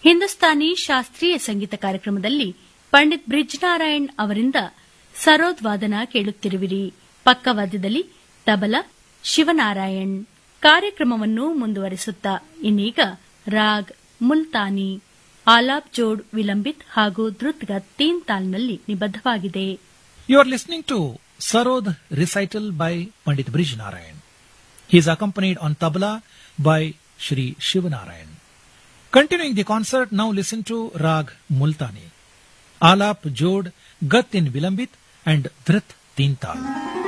ಹಿಂದೂಸ್ತಾನಿ ಶಾಸ್ತ್ರೀಯ ಸಂಗೀತ ಕಾರ್ಯಕ್ರಮದಲ್ಲಿ ಪಂಡಿತ್ ಬ್ರಿಜ್ನಾರಾಯಣ್ ಅವರಿಂದ ಸರೋದ್ ವಾದನ ಕೇಳುತ್ತಿರುವಿರಿ ಪಕ್ಕವಾದ್ಯದಲ್ಲಿ ತಬಲ ಶಿವನಾರಾಯಣ್ ಕಾರ್ಯಕ್ರಮವನ್ನು ಮುಂದುವರಿಸುತ್ತಾ ಇನ್ನೀಗ ರಾಗ್ ಮುಲ್ತಾನಿ ಆಲಾಪ್ ಜೋಡ್ ವಿಲಂಬಿತ್ ಹಾಗೂ ಧೃತ್ಗತ್ ತೀನ್ ತಾಲ್ನಲ್ಲಿ ನಿಬದ್ಧವಾಗಿದೆ You are listening to Sarod recital by Pandit Brij Narayan. He is accompanied on tabla by Shri Shivanarayan. Continuing the concert, now listen to Rag Multani, Alap Jod, Gat in Vilambit and Dhrit Tintal.